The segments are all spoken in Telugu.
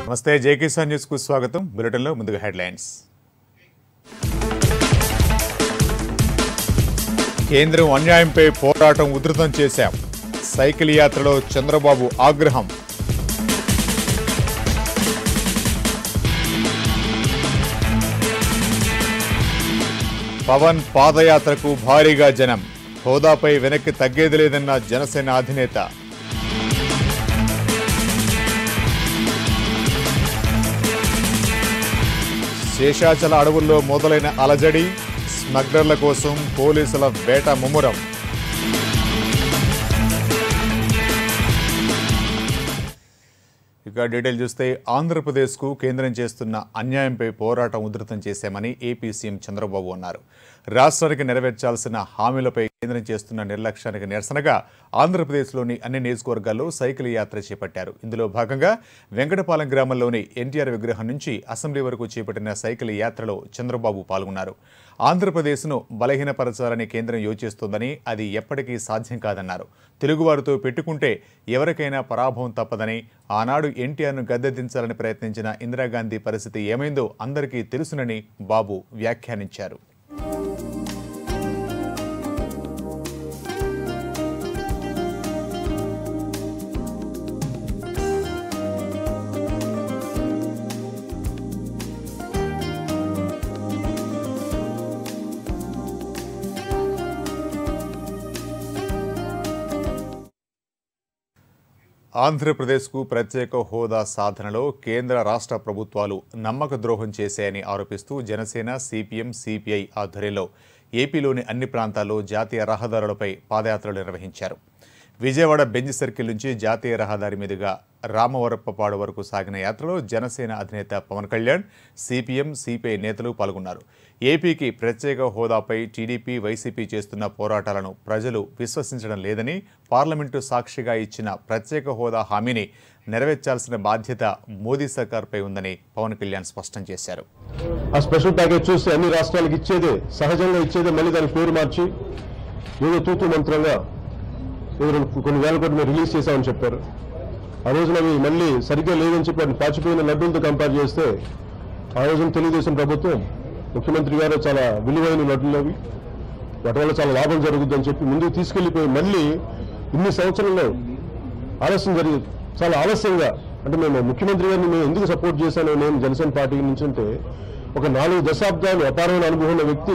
నమస్తే జై కిసాన్ న్యూస్ కు స్వాగతం బులెటిన్లో ముందుగా హెడ్లైన్స్ కేంద్రం అన్యాయంపై పోరాటం ఉధృతం చేశాం సైకిల్ యాత్రలో చంద్రబాబు ఆగ్రహం పవన్ పాదయాత్రకు భారీగా జనం హోదాపై వెనక్కి తగ్గేది లేదన్న జనసేన అధినేత శేషాచల అడవుల్లో మొదలైన అలజడి స్మగ్లర్ల కోసం పోలీసుల వేట ముమ్మరం ఇక డీటెయిల్ చూస్తే ఆంధ్రప్రదేశ్కు కేంద్రం చేస్తున్న అన్యాయంపై పోరాటం ఉధృతం చేశామని ఏపీ సీఎం చంద్రబాబు అన్నారు రాష్ట్రానికి నెరవేర్చాల్సిన హామీలపై కేంద్రం చేస్తున్న నిర్లక్ష్యానికి నిరసనగా ఆంధ్రప్రదేశ్లోని అన్ని నియోజకవర్గాల్లో సైకిల్ యాత్ర చేపట్టారు ఇందులో భాగంగా వెంకటపాలెం గ్రామంలోని ఎన్టీఆర్ విగ్రహం నుంచి అసెంబ్లీ వరకు చేపట్టిన సైకిల్ యాత్రలో చంద్రబాబు పాల్గొన్నారు ఆంధ్రప్రదేశ్ను బలహీనపరచాలని కేంద్రం యోచిస్తోందని అది ఎప్పటికీ సాధ్యం కాదన్నారు తెలుగువారితో పెట్టుకుంటే ఎవరికైనా పరాభవం తప్పదని ఆనాడు ఎన్టీఆర్ను గద్దెదించాలని ప్రయత్నించిన ఇందిరాగాంధీ పరిస్థితి ఏమైందో అందరికీ తెలుసునని బాబు వ్యాఖ్యానించారు ఆంధ్రప్రదేశ్కు ప్రత్యేక హోదా సాధనలో కేంద్ర రాష్ట్ర ప్రభుత్వాలు నమ్మక ద్రోహం చేశాయని ఆరోపిస్తూ జనసేన సిపిఎం సిపిఐ ఆధ్వర్యంలో ఏపీలోని అన్ని ప్రాంతాల్లో జాతీయ రహదారులపై పాదయాత్రలు నిర్వహించారు విజయవాడ బెంజ్ సర్కిల్ నుంచి జాతీయ రహదారి మీదుగా రామవరప్పపాడు వరకు సాగిన యాత్రలో జనసేన అధినేత పవన్ కళ్యాణ్ సిపిఎం సిపిఐ నేతలు పాల్గొన్నారు ఏపీకి ప్రత్యేక హోదాపై టీడీపీ వైసీపీ చేస్తున్న పోరాటాలను ప్రజలు విశ్వసించడం లేదని పార్లమెంటు సాక్షిగా ఇచ్చిన ప్రత్యేక హోదా హామీని నెరవేర్చాల్సిన బాధ్యత మోదీ సర్కార్పై ఉందని పవన్ కళ్యాణ్ స్పష్టం చేశారు ఆ స్పెషల్ ప్యాకేజ్ చూస్తే అన్ని రాష్ట్రాలకు ఇచ్చేదే సహజంగా ఇచ్చేదే మళ్ళీ దాని పేరు మార్చి ఏదో తూతు మంత్రంగా ఏదో రెండు- కొన్ని వేల కోట్లు మేము రిలీజ్ చేశామని చెప్పారు ఆ రోజున అవి మళ్ళీ సరిగ్గా లేదని చెప్పి వాటిని పాచిపోయిన లడ్డూలతో కంపేర్ చేస్తే ఆ రోజున తెలుగుదేశం ప్రభుత్వం ముఖ్యమంత్రి గారు చాలా విలువైన లడ్డులు అవి వాటి వల్ల చాలా లాభం జరుగుతుందని చెప్పి ముందుకు తీసుకెళ్లిపోయి మళ్ళీ ఇన్ని సంవత్సరాల్లో ఆలస్యం జరిగి చాలా ఆలస్యంగా అంటే మేము ముఖ్యమంత్రి గారిని మేము ఎందుకు సపోర్ట్ చేశాను నేను జనసేన పార్టీ నుంచి అంటే ఒక నాలుగు దశాబ్దాలు అపారమైన అనుభవం ఉన్న వ్యక్తి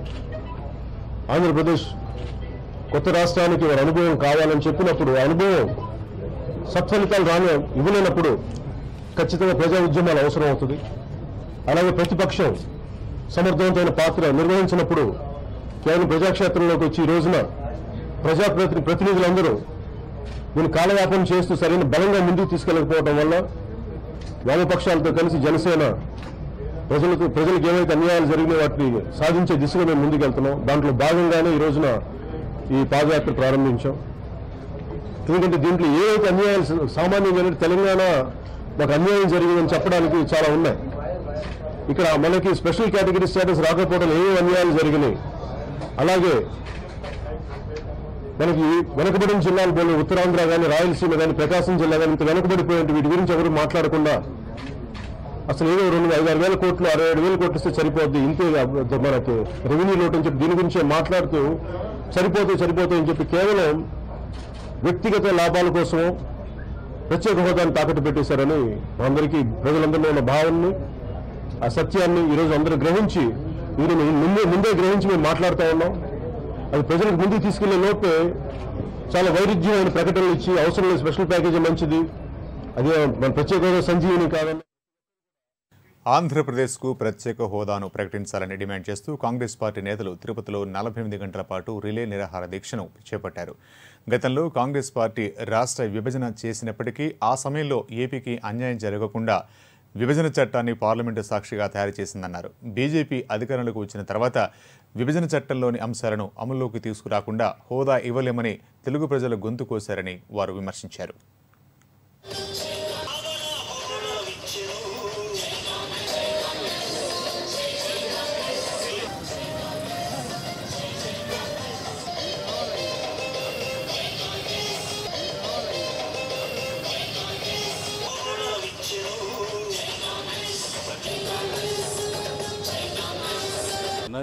ఆంధ్రప్రదేశ్ కొత్త రాష్ట్రానికి వారి అనుభవం కావాలని చెప్పినప్పుడు ఆ అనుభవం సత్ఫలితాలు రాని ఇవ్వలేనప్పుడు ఖచ్చితంగా ప్రజా ఉద్యమాలు అవసరం అవుతుంది అలాగే ప్రతిపక్షం సమర్థవంతమైన పాత్ర నిర్వహించినప్పుడు కేవలం ప్రజాక్షేత్రంలోకి వచ్చి ఈ రోజున ప్రజాప్రతి ప్రతినిధులందరూ దీన్ని కాలయాపన చేస్తూ సరైన బలంగా ముందుకు తీసుకెళ్ళకపోవడం వల్ల వామపక్షాలతో కలిసి జనసేన ప్రజలకు ప్రజలకు ఏవైతే అన్యాయాలు జరిగినా వాటిని సాధించే దిశగా మేము ముందుకెళ్తున్నాం దాంట్లో భాగంగానే ఈ రోజున ఈ పాదయాత్ర ప్రారంభించాం ఎందుకంటే దీంట్లో ఏవైతే అన్యాయాలు స- సామాన్యంగా అంటే తెలంగాణ మాకు అన్యాయం జరిగిందని చెప్పడానికి చాలా ఉన్నాయి ఇక్కడ మనకి స్పెషల్ కేటగిరీ స్టేటస్ రాకపోవడం ఏవో అన్యాయాలు జరిగినాయి అలాగే మనకి వెనకబడిన జిల్లాలు పోలే ఉత్తరాంధ్ర కానీ రాయలసీమ కానీ ప్రకాశం జిల్లా కానీ ఇంత వెనకబడిపోయింది వీటి గురించి ఎవరు మాట్లాడకుండా అసలు ఏదో రెండు ఐదు ఆరు వేల కోట్లు అరవై ఏడు వేల కోట్లు ఇస్తే సరిపోద్ది ఇంతే అబ్బ- మనకి రెవెన్యూ లోటు అని చెప్పి దీని గురించే మాట్లాడుతూ సరిపోతాయి సరిపోతాయి అని చెప్పి కేవలం వ్యక్తిగత లాభాల కోసం ప్రత్యేక హోదాను తాకట్టు పెట్టేశారని మా అందరికీ ప్రజలందరిలో ఉన్న భావనని ఆ సత్యాన్ని ఈరోజు అందరూ గ్రహించి మీరు ముందే ముందే గ్రహించి మేము మాట్లాడుతూ ఉన్నాం అది ప్రజలకు ముందుకు తీసుకెళ్లే లోపే చాలా వైరుధ్యమైన ప్రకటనలు ఇచ్చి అవసరం లేదు స్పెషల్ ప్యాకేజీ మంచిది అదే మన ప్రత్యేక హోదా సంజీవిని కాదని ఆంధ్రప్రదేశ్కు ప్రత్యేక హోదాను ప్రకటించాలని డిమాండ్ చేస్తూ కాంగ్రెస్ పార్టీ నేతలు తిరుపతిలో నలభై ఎనిమిది గంటల పాటు రిలే నిరాహార దీక్షను చేపట్టారు గతంలో కాంగ్రెస్ పార్టీ రాష్ట్ర విభజన చేసినప్పటికీ ఆ సమయంలో ఏపీకి అన్యాయం జరగకుండా విభజన చట్టాన్ని పార్లమెంటు సాక్షిగా తయారు చేసిందన్నారు బీజేపీ అధికారంలోకి వచ్చిన తర్వాత విభజన చట్టంలోని అంశాలను అమల్లోకి తీసుకురాకుండా హోదా ఇవ్వలేమని తెలుగు ప్రజల గొంతు కోశారని వారు విమర్శించారు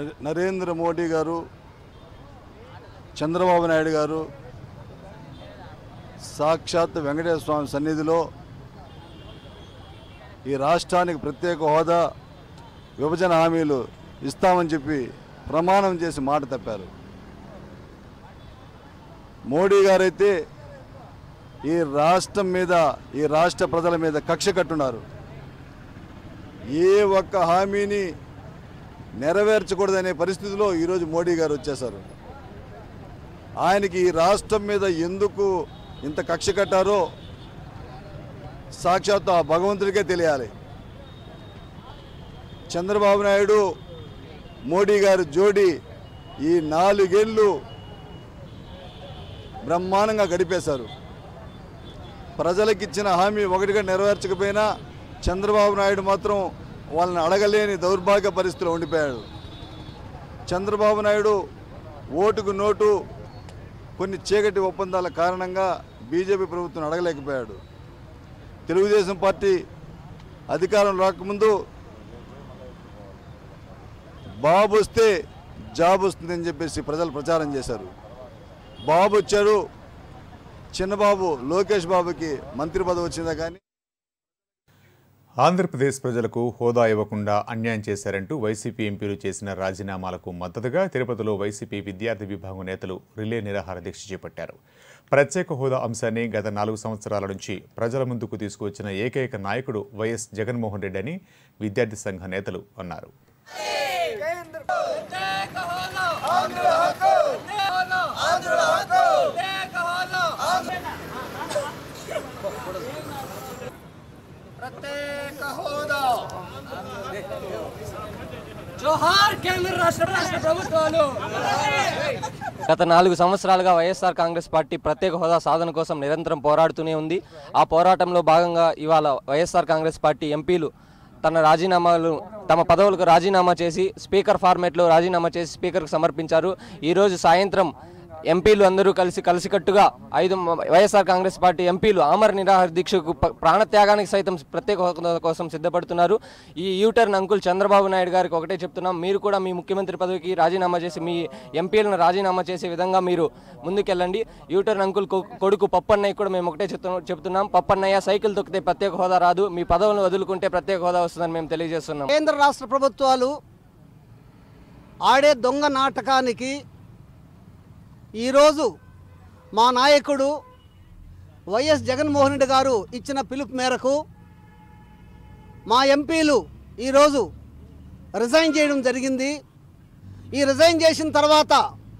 నరే- నరేంద్ర మోడీ గారు చంద్రబాబు నాయుడు గారు సాక్షాత్ వెంకటేశ్వర స్వామి సన్నిధిలో ఈ రాష్ట్రానికి ప్రత్యేక హోదా విభజన హామీలు ఇస్తామని చెప్పి ప్రమాణం చేసి మాట తప్పారు మోడీ గారైతే ఈ రాష్ట్రం మీద ఈ రాష్ట్ర ప్రజల మీద కక్ష కట్టున్నారు ఏ ఒక్క హామీని నెరవేర్చకూడదనే పరిస్థితిలో ఈరోజు మోడీ గారు వచ్చేశారు ఆయనకి ఈ రాష్ట్రం మీద ఎందుకు ఇంత కక్ష కట్టారో సాక్షాత్ ఆ భగవంతుడికే తెలియాలి చంద్రబాబు నాయుడు మోడీ గారు జోడి ఈ నాలుగేళ్ళు బ్రహ్మాండంగా గడిపేశారు ప్రజలకు ఇచ్చిన హామీ ఒకటిగా నెరవేర్చకపోయినా చంద్రబాబు నాయుడు మాత్రం వాళ్ళని అడగలేని దౌర్భాగ్య పరిస్థితిలో ఉండిపోయాడు చంద్రబాబు నాయుడు ఓటుకు నోటు కొన్ని చీకటి ఒప్పందాల కారణంగా బీజేపీ ప్రభుత్వం అడగలేకపోయాడు తెలుగుదేశం పార్టీ అధికారం రాకముందు బాబు వస్తే జాబ్ వస్తుందని చెప్పేసి ప్రజలు ప్రచారం చేశారు బాబు వచ్చాడు చిన్నబాబు లోకేష్ బాబుకి మంత్రి పదవి వచ్చిందా కానీ ఆంధ్రప్రదేశ్ ప్రజలకు హోదా ఇవ్వకుండా అన్యాయం చేశారంటూ వైసీపీ ఎంపీలు చేసిన రాజీనామాలకు మద్దతుగా తిరుపతిలో వైసీపీ విద్యార్థి విభాగం నేతలు రిలే నిరాహార దీక్ష చేపట్టారు ప్రత్యేక హోదా అంశాన్ని గత నాలుగు సంవత్సరాల నుంచి ప్రజల ముందుకు తీసుకువచ్చిన ఏకైక నాయకుడు వైఎస్ జగన్మోహన్ రెడ్డి అని విద్యార్థి సంఘ నేతలు అన్నారు ప్రత్యేక హోదా జోహార్ కేంద్ర రాష్ట్ర రాష్ట్ర ప్రభుత్వాలు గత నాలుగు సంవత్సరాలుగా వైఎస్ఆర్ కాంగ్రెస్ పార్టీ ప్రత్యేక హోదా సాధన కోసం నిరంతరం పోరాడుతూనే ఉంది ఆ పోరాటంలో భాగంగా ఇవాళ వైఎస్ఆర్ కాంగ్రెస్ పార్టీ ఎంపీలు తన రాజీనామాలు తమ పదవులకు రాజీనామా చేసి స్పీకర్ ఫార్మేట్లో రాజీనామా చేసి స్పీకర్కు సమర్పించారు ఈరోజు సాయంత్రం ఎంపీలు అందరూ కలిసి కలిసికట్టుగా ఐదు మ- వైఎస్ఆర్ కాంగ్రెస్ పార్టీ ఎంపీలు ఆమర నిరాహార దీక్షకు ప- ప్రాణత్యాగానికి సైతం ప్రత్యేక హోదా కోసం సిద్ధపడుతున్నారు ఈ యూటర్న్ అంకుల్ చంద్రబాబు నాయుడు గారికి ఒకటే చెప్తున్నాం మీరు కూడా మీ ముఖ్యమంత్రి పదవికి రాజీనామా చేసి మీ ఎంపీలను రాజీనామా చేసే విధంగా మీరు ముందుకెళ్ళండి యూటర్న్ అంకుల్ కొ- కొడుకు పప్పన్నయ్య కూడా మేము ఒకటే చెప్తు- చెప్తున్నాం పప్పన్నయ్య సైకిల్ తొక్కితే ప్రత్యేక హోదా రాదు మీ పదవులను వదులుకుంటే ప్రత్యేక హోదా వస్తుందని మేము తెలియజేస్తున్నాం కేంద్ర రాష్ట్ర ప్రభుత్వాలు ఆడే దొంగ నాటకానికి ఈరోజు మా నాయకుడు వైఎస్ జగన్మోహన్ రెడ్డి గారు ఇచ్చిన పిలుపు మేరకు మా ఎంపీలు ఈరోజు రిజైన్ చేయడం జరిగింది ఈ రిజైన్ చేసిన తర్వాత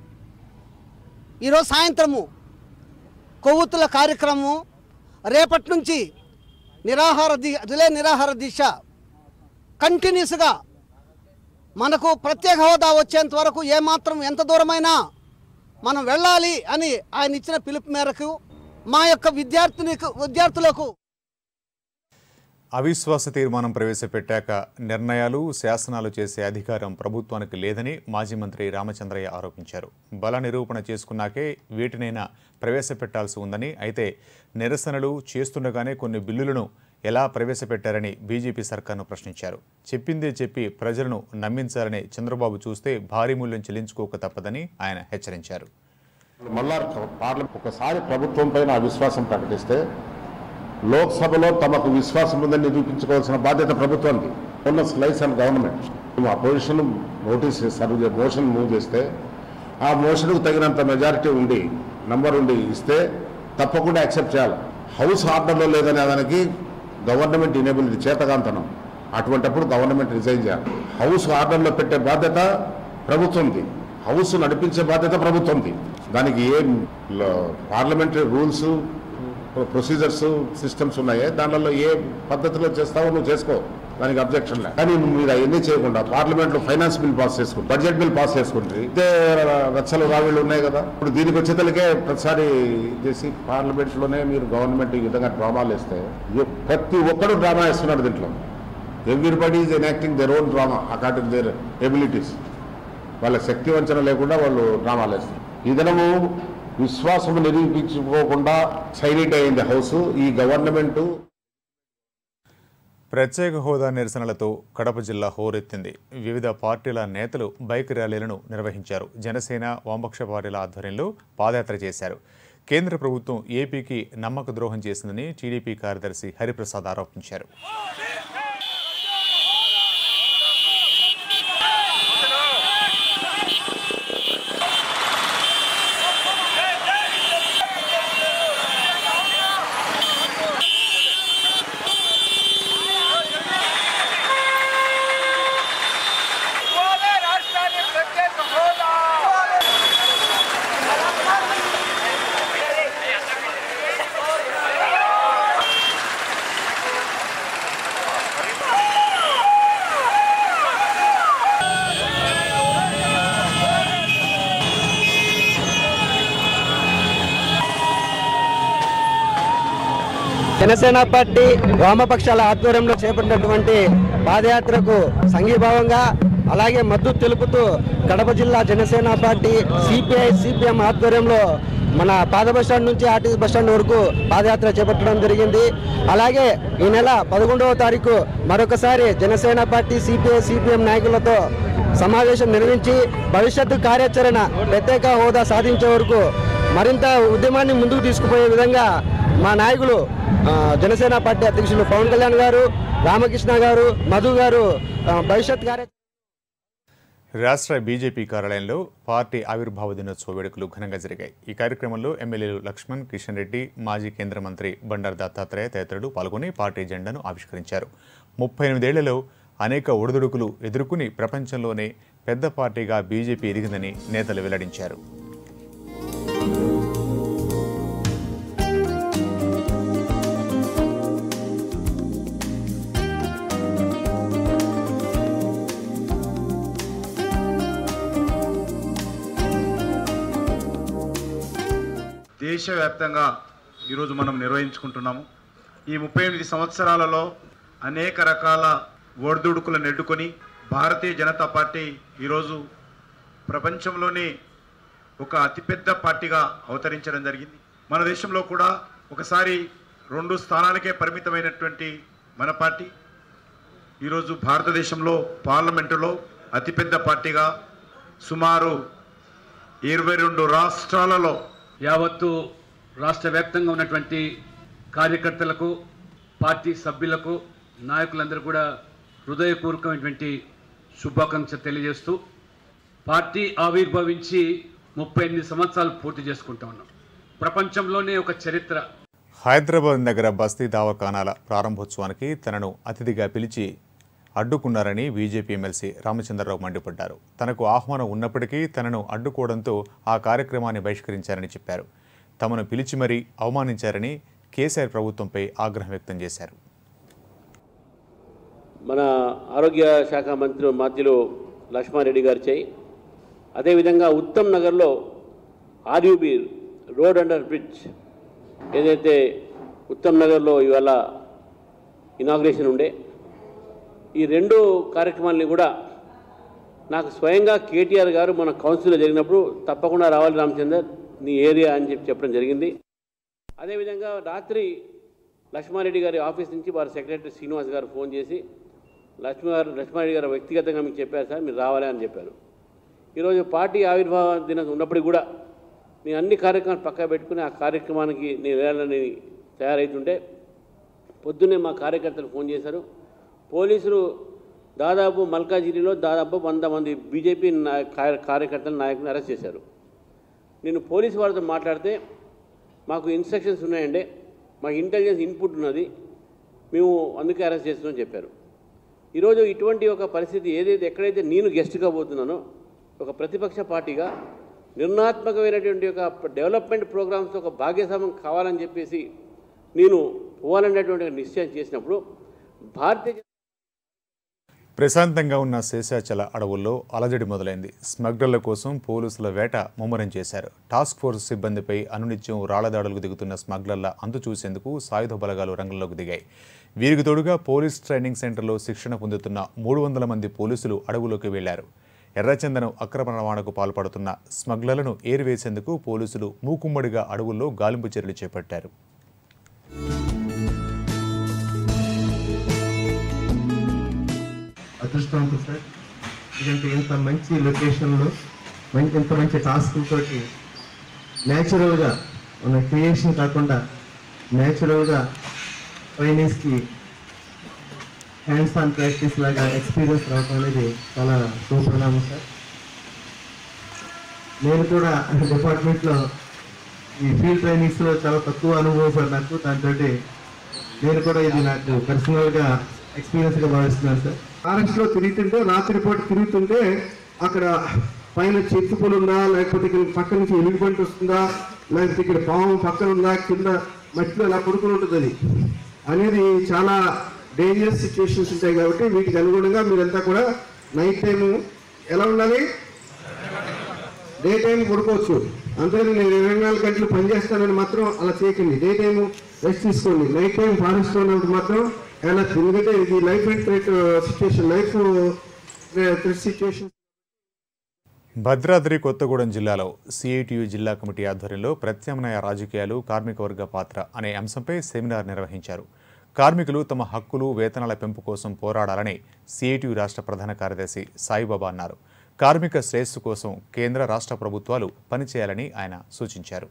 ఈరోజు సాయంత్రము కొవ్వొత్తుల కార్యక్రమం రేపటి నుంచి నిరాహార ది రిలే నిరాహార దీక్ష కంటిన్యూస్గా మనకు ప్రత్యేక హోదా వచ్చేంత వరకు ఏమాత్రం ఎంత దూరమైనా మనం వెళ్ళాలి అని ఆయన ఇచ్చిన పిలుపు మేరకు మా యొక్క విద్యార్థిని విద్యార్థులకు అవిశ్వాస తీర్మానం ప్రవేశపెట్టాక నిర్ణయాలు శాసనాలు చేసే అధికారం ప్రభుత్వానికి లేదని మాజీ మంత్రి రామచంద్రయ్య ఆరోపించారు బల నిరూపణ చేసుకున్నాకే వీటినైనా ప్రవేశపెట్టాల్సి ఉందని అయితే నిరసనలు చేస్తుండగానే కొన్ని బిల్లులను ఎలా ప్రవేశపెట్టారని బీజేపీ సర్కార్ను ప్రశ్నించారు చెప్పిందే చెప్పి ప్రజలను నమ్మించాలని చంద్రబాబు చూస్తే భారీ మూల్యం చెల్లించుకోక తప్పదని ఆయన హెచ్చరించారు మళ్ళా పార్లమెంట్ ఒకసారి ప్రభుత్వం పైన అవిశ్వాసం ప్రకటిస్తే లోక్సభలో తమకు విశ్వాసం ఉందని నిరూపించుకోవాల్సిన బాధ్యత ప్రభుత్వానికి ఉన్న slice and government opposition notice serve motion move చేస్తే ఆ మోషన్కు తగినంత మెజారిటీ ఉండి నంబర్ ఉండి ఇస్తే తప్పకుండా యాక్సెప్ట్ చేయాలి హౌస్ ఆర్డర్లో లేదనే దానికి గవర్నమెంట్ ఇనేబిలిటీ చేతగాంతనం అటువంటప్పుడు గవర్నమెంట్ రిజైన్ చేయాలి హౌస్ ఆర్డర్లో పెట్టే బాధ్యత ప్రభుత్వంది హౌస్ నడిపించే బాధ్యత ప్రభుత్వంది దానికి ఏ పార్లమెంటరీ రూల్స్ ప్రొసీజర్స్ సిస్టమ్స్ ఉన్నాయే దానిలో ఏ పద్ధతిలో చేస్తావో నువ్వు చేసుకో దానికి అబ్జెక్షన్ లే కానీ నువ్వు మీరు అవన్నీ చేయకుండా పార్లమెంట్ లో ఫైనాన్స్ బిల్ పాస్ చేసుకుంటు బడ్జెట్ బిల్ పాస్ చేసుకుంటే ఇదే రచ్చలు రావిళ్ళు ఉన్నాయి కదా ఇప్పుడు దీనికి వచ్చేతలకే ప్రతిసారి చేసి పార్లమెంట్ లోనే మీరు గవర్నమెంట్ ఈ విధంగా డ్రామాలు వేస్తే ఇయ్యో, ప్రతి ఒక్కరు డ్రామా వేస్తున్నాడు దీంట్లో everybody is enacting their own drama according their abilities వాళ్ళ శక్తి వంచన లేకుండా వాళ్ళు డ్రామాలు వేస్తారు ఈ దినము విశ్వాసం నిరూపించుకోకుండా సైలెంట్ అయింది హౌస్ ఈ గవర్నమెంట్ ప్రత్యేక హోదా నిరసనలతో కడప జిల్లా హోరెత్తింది వివిధ పార్టీల నేతలు బైక్ ర్యాలీలను నిర్వహించారు జనసేన వామపక్ష పార్టీల ఆధ్వర్యంలో పాదయాత్ర చేశారు కేంద్ర ప్రభుత్వం ఏపీకి నమ్మక ద్రోహం చేసిందని టీడీపీ కార్యదర్శి హరిప్రసాద్ ఆరోపించారు రాష్ట్రాన్ని ప్రత్యేక హోదా జనసేన పార్టీ వామపక్షాల ఆధ్వర్యంలో చేపట్టినటువంటి పాదయాత్రకు సంఘీభావంగా అలాగే మద్దతు తెలుపుతూ కడప జిల్లా జనసేన పార్టీ సిపిఐ సిపిఎం ఆధ్వర్యంలో మన పాద బస్టాండ్ నుంచి ఆర్టీసీ బస్టాండ్ వరకు పాదయాత్ర చేపట్టడం జరిగింది అలాగే ఈ నెల పదకొండవ తారీఖు మరొకసారి జనసేన పార్టీ సిపిఐ సిపిఎం నాయకులతో సమావేశం నిర్వహించి భవిష్యత్తు కార్యాచరణ ప్రత్యేక హోదా సాధించే వరకు మరింత ఉద్యమాన్ని ముందుకు తీసుకుపోయే విధంగా మా నాయకులు ఆ, జనసేన పార్టీ అధ్యక్షులు పవన్ కళ్యాణ్ గారు రామకృష్ణ గారు మధు గారు ఆ, భవిష్యత్ కార్య రాష్ట్ర బీజేపీ కార్యాలయంలో పార్టీ ఆవిర్భావ దినోత్సవ వేడుకలు ఘనంగా జరిగాయి ఈ కార్యక్రమంలో ఎమ్మెల్యేలు లక్ష్మణ్ కిషన్ రెడ్డి మాజీ కేంద్ర మంత్రి బండారు దత్తాత్రేయ తదితరులు పాల్గొని పార్టీ జెండాను ఆవిష్కరించారు ముప్పై ఎనిమిదేళ్లలో అనేక ఒడిదుడుకులు ఎదుర్కొని ప్రపంచంలోనే పెద్ద పార్టీగా బీజేపీ ఎదిగిందని నేతలు వెల్లడించారు దేశవ్యాప్తంగా ఈరోజు మనం నిర్వహించుకుంటున్నాము ఈ ముప్పై ఎనిమిది సంవత్సరాలలో అనేక రకాల ఒడిదుడుకులను ఎడ్డుకొని భారతీయ జనతా పార్టీ ఈరోజు ప్రపంచంలోనే ఒక అతిపెద్ద పార్టీగా అవతరించడం జరిగింది మన దేశంలో కూడా ఒకసారి రెండు స్థానాలకే పరిమితమైనటువంటి మన పార్టీ ఈరోజు భారతదేశంలో పార్లమెంటులో అతిపెద్ద పార్టీగా సుమారు ఇరవై రెండు రాష్ట్రాలలో యావత్తు రాష్ట్ర వ్యాప్తంగా ఉన్నటువంటి కార్యకర్తలకు పార్టీ సభ్యులకు నాయకులందరూ కూడా హృదయపూర్వకమైనటువంటి శుభాకాంక్షలు తెలియజేస్తూ పార్టీ ఆవిర్భవించి ముప్పై ఎనిమిది సంవత్సరాలు పూర్తి చేసుకుంటా ఉన్నాం ప్రపంచంలోనే ఒక చరిత్ర హైదరాబాద్ నగర బస్తీ దవాఖానాల ప్రారంభోత్సవానికి తనను అతిథిగా పిలిచి అడ్డుకున్నారని బీజేపీ ఎమ్మెల్సీ రామచంద్రరావు మండిపడ్డారు తనకు ఆహ్వానం ఉన్నప్పటికీ తనను అడ్డుకోవడంతో ఆ కార్యక్రమాన్ని బహిష్కరించారని చెప్పారు తమను పిలిచి మరీ అవమానించారని కేసీఆర్ ప్రభుత్వంపై ఆగ్రహం వ్యక్తం చేశారు మన ఆరోగ్య శాఖ మంత్రి మాధ్యులు లక్ష్మారెడ్డి గారి చేయి అదేవిధంగా ఉత్తమ్ నగర్లో ఆర్యూబీ రోడ్ అండర్ బ్రిడ్జ్ ఏదైతే ఉత్తమ్ నగర్లో ఇవాళ ఇనాగ్రేషన్ ఉండే ఈ రెండు కార్యక్రమాలని కూడా నాకు స్వయంగా కేటీఆర్ గారు మన కౌన్సిల్లో జరిగినప్పుడు తప్పకుండా రావాలి రామచందర్ నీ ఏరియా అని చెప్పి చెప్పడం జరిగింది అదేవిధంగా రాత్రి లక్ష్మారెడ్డి గారి ఆఫీస్ నుంచి వారి సెక్రటరీ శ్రీనివాస్ గారు ఫోన్ చేసి లక్ష్మీ గారు లక్ష్మారెడ్డి గారు వ్యక్తిగతంగా మీకు చెప్పారు సార్ మీరు రావాలి అని చెప్పారు ఈరోజు పార్టీ ఆవిర్భావ దినం ఉన్నప్పటికీ కూడా నేను అన్ని కార్యక్రమాలు పక్కా పెట్టుకుని ఆ కార్యక్రమానికి నేను వెళ్ళాలని తయారవుతుంటే పొద్దున్నే మా కార్యకర్తలు ఫోన్ చేశారు పోలీసులు దాదాపు మల్కాజిగిరిలో దాదాపు వంద మంది బీజేపీ నాయ- కార్య- కార్యకర్తల నాయకులను అరెస్ట్ చేశారు నేను పోలీసు వారితో మాట్లాడితే మాకు ఇన్స్ట్రక్షన్స్ ఉన్నాయండి మాకు ఇంటెలిజెన్స్ ఇన్పుట్ ఉన్నది మేము అందుకే అరెస్ట్ చేస్తున్నామని చెప్పారు ఈరోజు ఇటువంటి ఒక పరిస్థితి ఏదైతే ఎక్కడైతే నేను గెస్ట్గా పోతున్నానో ఒక ప్రతిపక్ష పార్టీగా నిర్ణాత్మకమైనటువంటి ఒక డెవలప్మెంట్ ప్రోగ్రామ్స్ ఒక భాగ్యస్వామ్యం కావాలని చెప్పేసి నేను పోవాలనేటువంటి ఒక నిశ్చయం చేసినప్పుడు భారతీయ జనతా ప్రశాంతంగా ఉన్న శేషాచల అడవుల్లో అలజడి మొదలైంది స్మగ్లర్ల కోసం పోలీసుల వేట ముమ్మరం చేశారు టాస్క్ ఫోర్స్ సిబ్బందిపై అనునిత్యం రాళ్లదాడులకు దిగుతున్న స్మగ్లర్ల అంతు చూసేందుకు సాయుధ బలగాలు రంగంలోకి దిగాయి వీరికి తోడుగా పోలీస్ ట్రైనింగ్ సెంటర్లో శిక్షణ పొందుతున్న మూడు వందల మంది పోలీసులు అడవులోకి వెళ్లారు ఎర్రచందనం అక్రమ రవాణాకు పాల్పడుతున్న స్మగ్లర్లను ఏరివేసేందుకు పోలీసులు మూకుమ్మడిగా అడవుల్లో గాలింపు చర్యలు చేపట్టారు అదృష్టవంతులు సార్ ఎందుకంటే ఇంత మంచి లొకేషన్లో మంచి ఇంత మంచి టాస్క్లతోటి న్యాచురల్గా మన క్రియేషన్ కాకుండా న్యాచురల్గా ట్రైనీస్కి హ్యాండ్స్ ఆన్ ప్రాక్టీస్ లాగా ఎక్స్పీరియన్స్ రావడం అనేది చాలా శుభపరిణామం సార్ నేను కూడా డిపార్ట్మెంట్లో ఈ ఫీల్డ్ ట్రైనింగ్స్లో చాలా తక్కువ అనుభవం సార్ నాకు దాంతో నేను కూడా ఇది నాకు పర్సనల్గా ఎక్స్పీరియన్స్గా భావిస్తున్నాను సార్ ఫారెస్ట్లో తిరుగుతుంటే రాత్రిపూట తిరుగుతుంటే అక్కడ పైన చెట్టు పొలు ఉందా లేకపోతే ఇక్కడ పక్క నుంచి ఎలుగుబంటి వస్తుందా లేకపోతే ఇక్కడ పాము పక్కన ఉందా కింద మట్టిలో ఇలా పడుకుని ఉంటుంది అది అనేది చాలా డేంజరస్ సిచ్యువేషన్స్ ఉంటాయి కాబట్టి వీటికి అనుగుణంగా మీరంతా కూడా నైట్ టైం ఎలా ఉండాలి డే టైం పడుకోవచ్చు అంతేగాని నేను ఇరవై నాలుగు గంటలు పనిచేస్తానని మాత్రం అలా చేయకండి డే టైం రెస్ట్ తీసుకోండి నైట్ టైం ఫారెస్ట్ ఉన్నప్పుడు మాత్రం ఎలా ఎందుకంటే ఇది life and threat situation life threat situation Bhadradri Kothagudem జిల్లాలో సిఐటియు జిల్లా కమిటీ ఆధ్వర్యంలో ప్రత్యామ్నాయ రాజకీయాలు కార్మిక వర్గ పాత్ర అనే అంశంపై సెమినార్ నిర్వహించారు కార్మికులు తమ హక్కులు వేతనాల పెంపు కోసం పోరాడాలని సిఐటియు రాష్ట్ర ప్రధాన కార్యదర్శి సాయిబాబా అన్నారు కార్మిక శ్రేయస్సు కోసం కేంద్ర రాష్ట్ర ప్రభుత్వాలు పనిచేయాలని ఆయన సూచించారు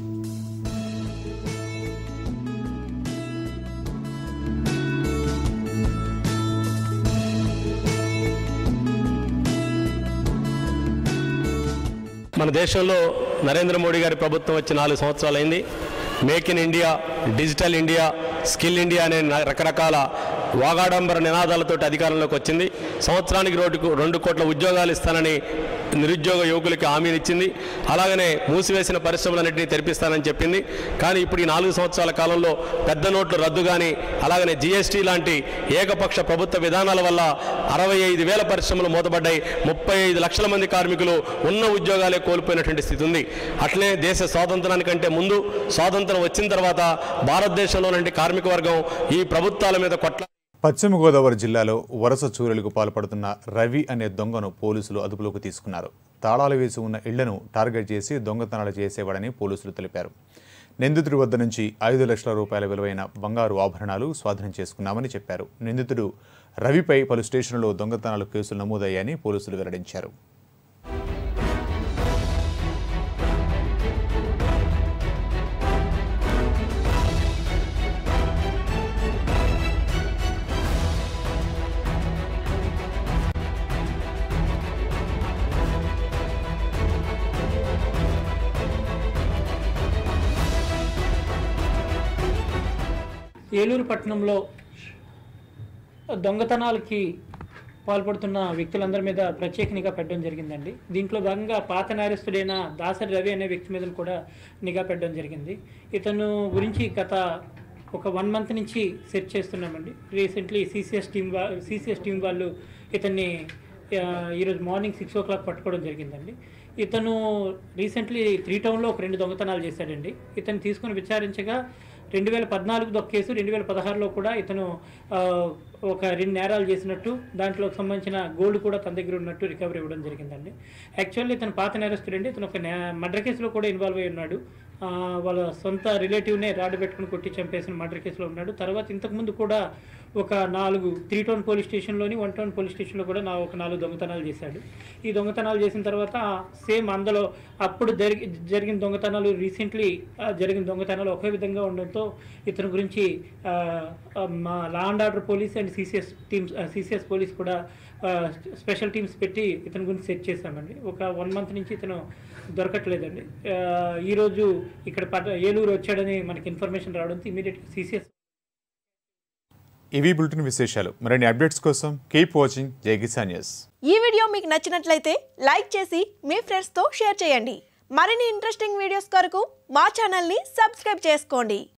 మన దేశంలో నరేంద్ర మోడీ గారి ప్రభుత్వం వచ్చి నాలుగు సంవత్సరాలు అయింది make in India digital India skill India అనే న- రకరకాల వాగాడంబర నినాదాలతోటి అధికారంలోకి వచ్చింది సంవత్సరానికి రోడ్డుకు రెండు కోట్ల ఉద్యోగాలు ఇస్తానని నిరుద్యోగ యువకులకి హామీని ఇచ్చింది అలాగనే మూసివేసిన పరిశ్రమలన్నింటినీ తెరిపిస్తానని చెప్పింది కానీ ఇప్పుడు ఈ నాలుగు సంవత్సరాల కాలంలో పెద్ద నోట్లు రద్దు కానీ అలాగనే జీఎస్టీ లాంటి ఏకపక్ష ప్రభుత్వ విధానాల వల్ల అరవై ఐదు వేల పరిశ్రమలు మూతపడ్డాయి ముప్పై ఐదు లక్షల మంది కార్మికులు ఉన్న ఉద్యోగాలే కోల్పోయినటువంటి స్థితి ఉంది అట్లనే దేశ స్వాతంత్రానికంటే ముందు స్వాతంత్రం వచ్చిన తర్వాత భారతదేశంలోనంటి కార్మిక వర్గం ఈ ప్రభుత్వాల మీద కొట్ల పశ్చిమ గోదావరి జిల్లాలో వరుస చూరలకు పాల్పడుతున్న రవి అనే దొంగను పోలీసులు అదుపులోకి తీసుకున్నారు తాళాలు వేసి ఉన్న ఇళ్లను టార్గెట్ చేసి దొంగతనాలు చేసేవాడని పోలీసులు తెలిపారు నిందితుడి వద్ద నుంచి ఐదు లక్షల రూపాయల విలువైన బంగారు ఆభరణాలు స్వాధీనం చేసుకున్నామని చెప్పారు నిందితుడు రవిపై పలు స్టేషన్లలో దొంగతనాలు కేసులు నమోదయ్యాయని పోలీసులు వెల్లడించారు ఏలూరు పట్టణంలో దొంగతనాలకి పాల్పడుతున్న వ్యక్తులందరి మీద ప్రత్యేక నిఘా పెట్టడం జరిగిందండి దీంట్లో భాగంగా పాత నేరస్తుడైన దాసరి రవి అనే వ్యక్తి మీద కూడా నిఘా పెట్టడం జరిగింది ఇతను గురించి గత ఒక వన్ మంత్ నుంచి సెర్చ్ చేస్తున్నామండి రీసెంట్లీ సిసిఎస్ టీం వా సిసిఎస్ టీం వాళ్ళు ఇతన్ని ఆ, ఈరోజు మార్నింగ్ సిక్స్ ఓ క్లాక్ పట్టుకోవడం జరిగిందండి ఇతను రీసెంట్లీ త్రీ టౌన్లో ఒక రెండు దొంగతనాలు చేశాడండి ఇతను తీసుకొని విచారించగా రెండు వేల పద్నాలుగుది ఒక కేసు రెండు వేల పదహారులో కూడా ఇతను ఆ, ఒక రెండు నేరాలు చేసినట్టు దాంట్లో సంబంధించిన గోల్డ్ కూడా తన దగ్గర ఉన్నట్టు రికవరీ ఇవ్వడం జరిగిందండి యాక్చువల్లీ ఇతను పాత నేరస్తుడండి ఇతను ఒక మర్డర్ కేసులో కూడా ఇన్వాల్వ్ అయి ఉన్నాడు ఆ, వాళ్ళ సొంత రిలేటివ్నే రాడు పెట్టుకుని కొట్టి చంపేసిన మర్డర్ కేసులో ఉన్నాడు తర్వాత ఇంతకుముందు కూడా ఒక నాలుగు త్రీ టౌన్ పోలీస్ స్టేషన్లోని వన్ టౌన్ పోలీస్ స్టేషన్లో కూడా నా ఒక నాలుగు దొంగతనాలు చేశాడు ఈ దొంగతనాలు చేసిన తర్వాత సేమ్ అందులో అప్పుడు జరిగి జరిగిన దొంగతనాలు రీసెంట్లీ జరిగిన దొంగతనాలు ఒకే విధంగా ఉండడంతో ఇతని గురించి ఆ, ఆ, మా law and order police and CCS teams CCS police కూడా ఆ, స్పెషల్ టీమ్స్ పెట్టి ఇతని గురించి సెట్ చేశామండి ఒక వన్ మంత్ నుంచి ఇతను దొరకట్లేదండి ఆ, ఈరోజు ఇక్కడ పట ఏలూరు వచ్చాడని మనకి ఇన్ఫర్మేషన్ రావడంతో ఇమీడియట్గా సిసిఎస్ ఇవి బులెటిన్ విశేషాలు మరిన్ని అప్డేట్స్ కోసం కీప్ వాచింగ్ జై కిసాన్ న్యూస్ ఈ వీడియో మీకు నచ్చినట్లయితే లైక్ చేసి మీ ఫ్రెండ్స్తో షేర్ చేయండి మరిన్ని ఇంట్రెస్టింగ్ వీడియోస్ కొరకు మా ఛానల్ని సబ్స్క్రైబ్ చేసుకోండి